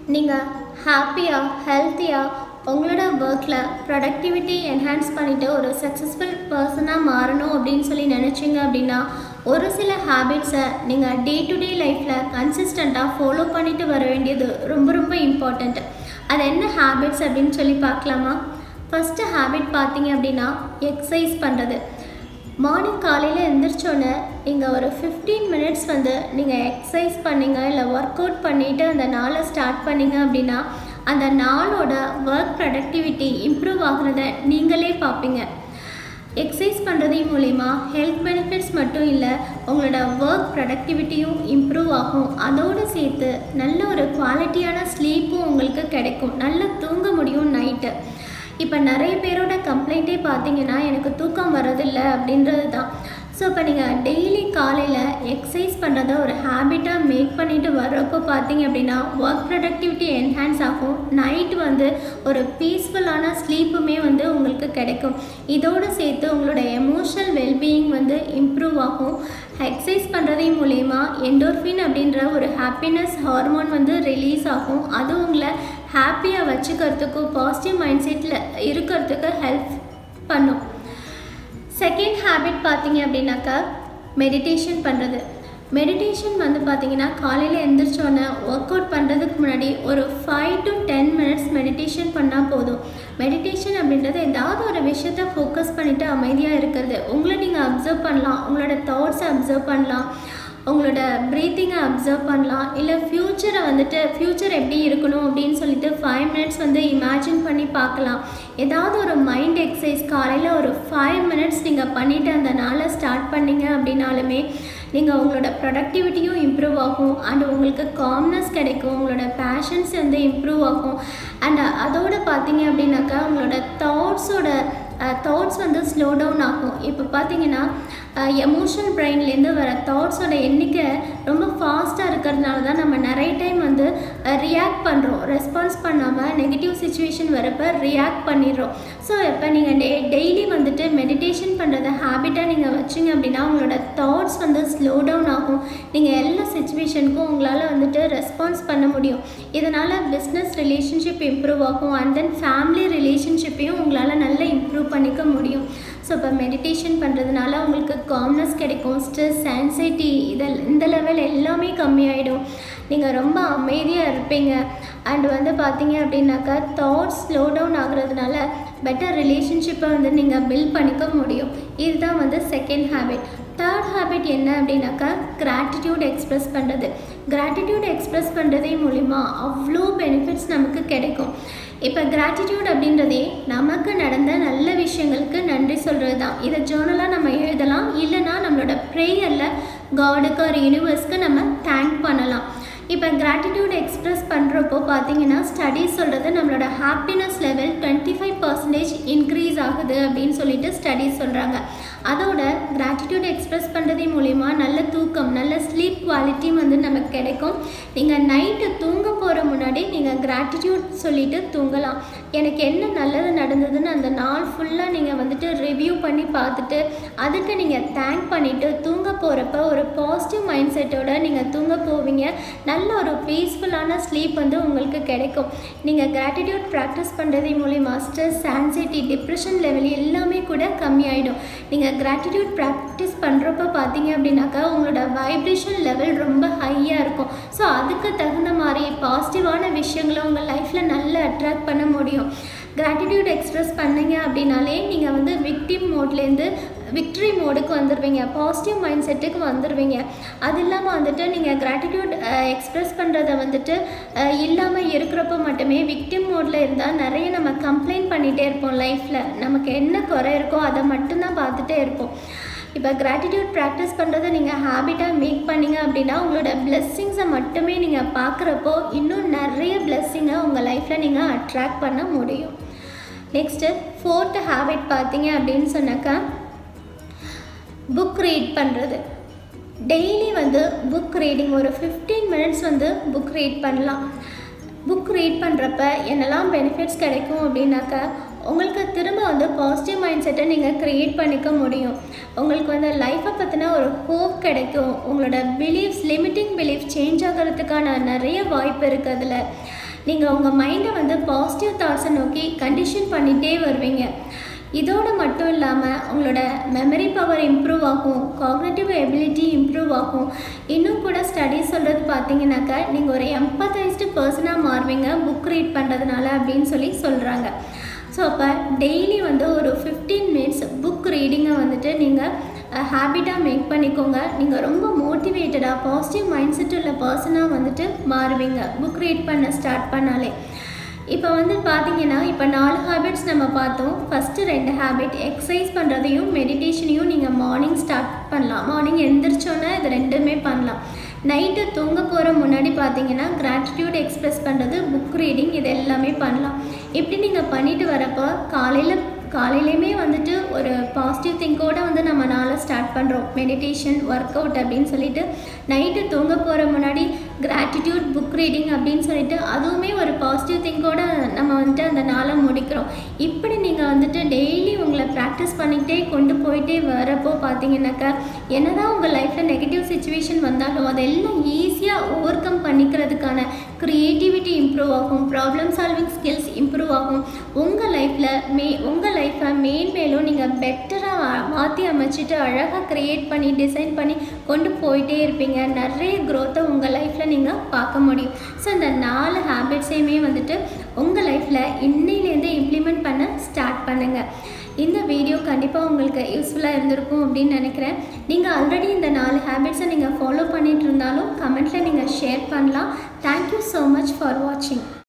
நீங்கள் ஹாப்பியாக ஹெல்த்தியாக உங்களோட ஒர்க்கில் ப்ரொடக்டிவிட்டி என்ஹான்ஸ் பண்ணிவிட்டு ஒரு சக்ஸஸ்ஃபுல் பர்சனாக மாறணும் அப்படின்னு சொல்லி நினச்சிங்க அப்படின்னா ஒரு சில ஹேபிட்ஸை நீங்கள் டே டு டே லைஃப்பில் கன்சிஸ்டண்ட்டாக ஃபாலோ பண்ணிட்டு வர வேண்டியது ரொம்ப ரொம்ப இம்பார்ட்டண்ட் அது என்ன ஹேபிட்ஸ் அப்படின்னு சொல்லி பார்க்கலாமா ஃபஸ்ட்டு ஹேபிட் பார்த்தீங்க அப்படின்னா எக்ஸசைஸ் பண்ணுறது மார்னிங் காலையில் எழுந்திரிச்சோன்னே நீங்கள் ஒரு ஃபிஃப்டீன் மினிட்ஸ் வந்து நீங்கள் எக்ஸசைஸ் பண்ணீங்க இல்லை ஒர்க் அவுட் பண்ணிவிட்டு அந்த நாளை ஸ்டார்ட் பண்ணீங்க அப்படின்னா அந்த நாளோட ஒர்க் ப்ரொடக்டிவிட்டி இம்ப்ரூவ் ஆகுறத நீங்களே பார்ப்பீங்க எக்ஸசைஸ் பண்ணுறது மூலிமா ஹெல்த் பெனிஃபிட்ஸ் மட்டும் இல்லை உங்களோட ஒர்க் ப்ரொடக்டிவிட்டியும் இம்ப்ரூவ் ஆகும் அதோடு சேர்த்து நல்ல ஒரு குவாலிட்டியான ஸ்லீப்பும் உங்களுக்கு கிடைக்கும் நல்லா தூங்க முடியும் நைட்டு இப்போ நிறைய பேரோட கம்ப்ளைண்ட்டே பார்த்தீங்கன்னா எனக்கு தூக்கம் வரதில்ல அப்படின்றது தான் ஸோ இப்போ நீங்கள் டெய்லி காலையில் எக்ஸசைஸ் பண்ணுறத ஒரு ஹேபிட்டாக மேக் பண்ணிட்டு வர்றப்போ பார்த்தீங்க அப்படின்னா ஒர்க் ப்ரொடக்டிவிட்டி என்ஹான்ஸ் ஆகும் நைட் வந்து ஒரு பீஸ்ஃபுல்லான ஸ்லீப்புமே வந்து உங்களுக்கு கிடைக்கும் இதோடு சேர்த்து உங்களோட எமோஷனல் வெல்பீயிங் வந்து இம்ப்ரூவ் ஆகும் எக்ஸசைஸ் பண்ணுறது மூலயமா என்டோர்ஃபின் அப்படின்ற ஒரு ஹாப்பினஸ் ஹார்மோன் வந்து ரிலீஸ் ஆகும் அது உங்களை ஹாப்பியாக வச்சுக்கிறதுக்கும் பாசிட்டிவ் மைண்ட் செட்டில் இருக்கிறதுக்கு ஹெல்ப் பண்ணும் செகண்ட் ஹேபிட் பார்த்தீங்க அப்படின்னாக்கா மெடிடேஷன் பண்ணுறது மெடிடேஷன் வந்து பார்த்தீங்கன்னா காலையில் எழுந்திரிச்சோன்னே ஒர்க் அவுட் பண்ணுறதுக்கு முன்னாடி ஒரு five to ten minutes meditation பண்ணால் போதும் மெடிடேஷன் அப்படின்றது ஏதாவது ஒரு விஷயத்த ஃபோக்கஸ் பண்ணிவிட்டு அமைதியாக இருக்கிறது உங்களை நீங்கள் அப்சர்வ் பண்ணலாம் உங்களோட தாட்ஸை அப்சர்வ் பண்ணலாம் உங்களோட ப்ரீத்திங்கை அப்சர்வ் பண்ணலாம் இல்லை ஃப்யூச்சரை வந்துட்டு ஃப்யூச்சர் எப்படி இருக்கணும் அப்படின்னு சொல்லிட்டு ஃபைவ் மினிட்ஸ் வந்து இமேஜின் பண்ணி பார்க்கலாம் ஏதாவது ஒரு மைண்ட் எக்ஸசைஸ் காலையில் ஒரு ஃபைவ் மினிட்ஸ் நீங்கள் பண்ணிவிட்டு அந்த நாளை ஸ்டார்ட் பண்ணீங்க அப்படின்னாலுமே நீங்கள் உங்களோட ப்ரொடக்டிவிட்டியும் இம்ப்ரூவ் ஆகும் அண்ட் உங்களுக்கு காம்னஸ் கிடைக்கும் உங்களோட பேஷன்ஸ் வந்து இம்ப்ரூவ் ஆகும் அண்ட் அதோடு பார்த்தீங்க அப்படின்னாக்கா உங்களோட தாட்ஸோட தாட்ஸ் வந்து ஸ்லோ டவுன் ஆகும் இப்போ பார்த்தீங்கன்னா எமோஷனல் பிரெயின்லேருந்து வர தாட்ஸோட எண்ணிக்கை ரொம்ப ஃபாஸ்ட்டாக இருக்கிறதுனால தான் நம்ம நிறைய டைம் வந்து ரியாக்ட் பண்ணுறோம் ரெஸ்பான்ஸ் பண்ணாமல் நெகட்டிவ் சுச்சுவேஷன் வரப்போ ரியாக்ட் பண்ணிடுறோம் ஸோ இப்போ நீங்கள் டே டெய்லி வந்துட்டு மெடிடேஷன் பண்ணுறத ஹேபிட்டாக நீங்கள் வச்சிங்க அப்படின்னா உங்களோட தாட்ஸ் வந்து ஸ்லோ டவுன் ஆகும் நீங்கள் எல்லா சுச்சுவேஷனுக்கும் உங்களால் வந்துட்டு ரெஸ்பான்ஸ் பண்ண முடியும் இதனால் பிஸ்னஸ் ரிலேஷன்ஷிப் இம்ப்ரூவ் ஆகும் அண்ட் தென் ஃபேமிலி ரிலேஷன்ஷிப்பையும் உங்களால் நல்லா இம்ப்ரூவ் பண்ணிக்க முடியும் ஸோ இப்போ மெடிடேஷன் பண்ணுறதுனால உங்களுக்கு காம்னஸ் கிடைக்கும் ஸ்ட்ரெஸ் ஆன்சைட்டி இதில் இந்த லெவல் எல்லாமே கம்மியாயிடும் நீங்கள் ரொம்ப அமைதியாக இருப்பீங்க அண்ட் வந்து பார்த்தீங்க அப்படின்னாக்கா தாட்ஸ் ஸ்லோ டவுன் ஆகுறதுனால பெட்டர் ரிலேஷன்ஷிப்பை வந்து நீங்கள் பில்ட் பண்ணிக்க முடியும் இதுதான் வந்து செகண்ட் ஹேபிட் தேர்ட் ஹேபிட் என்ன அப்படின்னாக்கா கிராட்டிடியூட் எக்ஸ்ப்ரெஸ் பண்ணுறது கிராட்டிடியூட் எக்ஸ்ப்ரெஸ் பண்ணுறதே மூலிமா அவ்வளோ பெனிஃபிட்ஸ் நமக்கு கிடைக்கும் இப்போ கிராட்டிடியூட் அப்படின்றதே நமக்கு நடந்த நல்ல விஷயங்களுக்கு நன்றி சொல்கிறது தான் இதை ஜேர்னலாக நம்ம எழுதலாம் இல்லைனா நம்மளோட ப்ரேயரில் காடுக்கு ஒரு யூனிவர்ஸ்க்கு நம்ம தேங்க் பண்ணலாம் இப்போ கிராட்டிடியூட் எக்ஸ்ப்ரெஸ் பண்ணுறப்போ பார்த்தீங்கன்னா ஸ்டடீஸ் சொல்கிறது நம்மளோட happiness level twenty five percentage increase ஆகுது அப்படின்னு சொல்லிட்டு ஸ்டடீஸ் சொல்கிறாங்க அதோட கிராட்டிடியூட் எக்ஸ்ப்ரெஸ் பண்ணுறது மூலிமா நல்ல தூக்கம் நல்ல ஸ்லீப் குவாலிட்டி வந்து நமக்கு கிடைக்கும் நீங்கள் நைட்டு தூங்க போகிற முன்னாடி நீங்கள் கிராட்டிடியூட் சொல்லிவிட்டு தூங்கலாம் எனக்கு என்ன நல்லது நடந்ததுன்னு அந்த நாள் ஃபுல்லாக நீங்கள் வந்துட்டு ரிவ்யூ பண்ணி பார்த்துட்டு அதுக்கு நீங்கள் தேங்க் பண்ணிவிட்டு தூங்க போகிறப்ப ஒரு பாசிட்டிவ் மைண்ட் செட்டோட நீங்கள் தூங்க போவீங்க நல்ல ஒரு பீஸ்ஃபுல்லான ஸ்லீப் வந்து உங்களுக்கு கிடைக்கும் நீங்கள் கிராட்டிடியூட் ப்ராக்டிஸ் பண்ணுறது மூலிமா ஸ்ட்ரெஸ் ஆன்சைட்டி டிப்ரெஷன் லெவல் எல்லாமே கூட கம்மியாயிடும் நீங்கள் கிராட்டிடியூட் ப்ராக்டிஸ் பண்ணுறப்ப பார்த்தீங்க அப்படின்னாக்கா உங்களோட வைப்ரேஷன் லெவல் ரொம்ப ஹையாக இருக்கும் ஸோ அதுக்கு தகுந்த மாதிரி பாசிட்டிவான விஷயங்களை உங்கள் லைஃப்பில் நல்லா அட்ராக்ட் பண்ண முடியும் கிராட்டிடியூட் எக்ஸ்ப்ரெஸ் பண்ணீங்க அப்படின்னாலே நீங்கள் வந்து விக்டிம் மோட்லேருந்து விக்ட்ரி மோடுக்கு வந்துடுவீங்க பாசிட்டிவ் மைண்ட் செட்டுக்கு வந்துடுவீங்க அது இல்லாமல் வந்துட்டு நீங்கள் கிராட்டிடியூட் எக்ஸ்ப்ரெஸ் பண்ணுறத வந்துட்டு இல்லாமல் இருக்கிறப்போ மட்டுமே விக்டிம் மோடில் இருந்தால் நிறைய நம்ம கம்ப்ளைண்ட் பண்ணிகிட்டே இருப்போம் லைஃப்பில் நமக்கு என்ன குறை இருக்கோ அதை மட்டும்தான் பார்த்துட்டே இருப்போம் இப்போ கிராட்டிடியூட் ப்ராக்டிஸ் பண்ணுறதை நீங்கள் ஹேபிட்டாக மேக் பண்ணீங்க அப்படின்னா உங்களோட பிளெஸ்ஸிங்ஸை மட்டுமே நீங்கள் பார்க்குறப்போ இன்னும் நிறைய பிளெஸ்ஸிங்கை உங்கள் லைஃப்பில் நீங்கள் அட்ராக்ட் பண்ண முடியும் நெக்ஸ்ட்டு ஃபோர்த்து ஹேபிட் பார்த்தீங்க அப்படின்னு சொன்னாக்கா புக் ரீட் பண்ணுறது டெய்லி வந்து புக் ரீடிங் ஒரு ஃபிஃப்டீன் மினிட்ஸ் வந்து புக் ரீட் பண்ணலாம் புக் ரீட் பண்ணுறப்ப என்னெல்லாம் பெனிஃபிட்ஸ் கிடைக்கும் அப்படின்னாக்கா உங்களுக்கு திரும்ப வந்து பாசிட்டிவ் மைண்ட் செட்டை நீங்கள் க்ரியேட் பண்ணிக்க முடியும் உங்களுக்கு வந்து லைஃப்பை பற்றின ஒரு ஹோப் கிடைக்கும் உங்களோட பிலீஃப்ஸ் லிமிட்டிங் பிலீஃப் சேஞ்ச் ஆகிறதுக்கான நிறைய வாய்ப்பு இருக்குது அதில் நீங்கள் உங்கள் மைண்டை வந்து பாசிட்டிவ் தாட்ஸை நோக்கி கண்டிஷன் பண்ணிகிட்டே வருவீங்க இதோடு மட்டும் இல்லாமல் உங்களோட மெமரி பவர் இம்ப்ரூவ் ஆகும் காக்னேட்டிவ் எபிலிட்டி இம்ப்ரூவ் ஆகும் இன்னும் கூட ஸ்டடீஸ் சொல்கிறது பார்த்தீங்கன்னாக்கா நீங்கள் ஒரு எம்பத்தைஸ்டு பர்சனாக மாறுவீங்க புக் ரீட் பண்ணுறதுனால அப்படின்னு சொல்லி சொல்கிறாங்க ஸோ அப்போ டெய்லி வந்து ஒரு ஃபிஃப்டீன் மினிட்ஸ் புக் ரீடிங்கை வந்துட்டு நீங்கள் ஹேபிட்டாக மேக் பண்ணிக்கோங்க நீங்கள் ரொம்ப மோட்டிவேட்டடாக பாசிட்டிவ் மைண்ட் செட் உள்ள பர்சனாக வந்துட்டு மாறுவீங்க புக் ரீட் பண்ண ஸ்டார்ட் பண்ணாலே இப்போ வந்து பார்த்தீங்கன்னா இப்போ நாலு ஹேபிட்ஸ் நம்ம பார்த்தோம் ஃபஸ்ட்டு ரெண்டு ஹேபிட் எக்ஸசைஸ் பண்ணுறதையும் மெடிடேஷனையும் நீங்கள் மார்னிங் ஸ்டார்ட் பண்ணலாம் மார்னிங் எந்திரிச்சோன்னே இது ரெண்டுமே பண்ணலாம் நைட்டு தூங்க போகிற முன்னாடி பார்த்தீங்கன்னா கிராட்டிடியூட் எக்ஸ்ப்ரெஸ் பண்ணுறது புக் ரீடிங் இது எல்லாமே பண்ணலாம் இப்படி நீங்கள் பண்ணிட்டு வரப்போ காலையில் காலையிலையுமே வந்துட்டு ஒரு பாசிட்டிவ் திங்கோடு வந்து நம்ம நாளை ஸ்டார்ட் பண்ணுறோம் மெடிடேஷன் ஒர்க் அவுட் அப்படின்னு சொல்லிட்டு நைட்டு தூங்க போகிற முன்னாடி கிராட்டிடியூட் புக் ரீடிங் அப்படின்னு சொல்லிட்டு அதுவுமே ஒரு பாசிட்டிவ் திங்கோட நம்ம வந்துட்டு அந்த நாளை முடிக்கிறோம் இப்படி நீங்கள் வந்துட்டு டெய்லி உங்களை ப்ராக்டிஸ் பண்ணிக்கிட்டே கொண்டு போயிட்டே வரப்போ பார்த்தீங்கன்னாக்கா என்னதான் உங்கள் லைஃப்பில் நெகட்டிவ் சுச்சுவேஷன் வந்தாலும் அதெல்லாம் ஈஸியாக ஓவர் கம் பண்ணிக்கிறதுக்கான க்ரியேட்டிவிட்டி இம்ப்ரூவ் ஆகும் ப்ராப்ளம் சால்விங் ஸ்கில்ஸ் இம்ப்ரூவ் ஆகும் உங்கள் லைஃப்பில் மே உங்கள் லைஃப்பை மேன்மேலும் நீங்கள் பெட்டராக மாற்றி அமைச்சிட்டு அழகாக க்ரியேட் பண்ணி டிசைன் பண்ணி கொண்டு போயிட்டே இருப்பீங்க நிறைய க்ரோத்தை உங்கள் லைஃப்பில் நீங்கள் பார்க்க முடியும் ஸோ இந்த நாலு ஹேபிட்ஸையுமே வந்துட்டு உங்கள் லைஃப்பில் இன்னையிலேருந்து இம்ப்ளிமெண்ட் பண்ண ஸ்டார்ட் பண்ணுங்கள் இந்த வீடியோ கண்டிப்பாக உங்களுக்கு யூஸ்ஃபுல்லாக இருந்திருக்கும் அப்படின்னு நினைக்கிறேன் நீங்கள் ஆல்ரெடி இந்த நாலு ஹேபிட்ஸை நீங்கள் ஃபாலோ பண்ணிட்டு இருந்தாலும் கமெண்ட்டில் நீங்கள் ஷேர் பண்ணலாம் தேங்க்யூ ஸோ மச் ஃபார் வாட்சிங்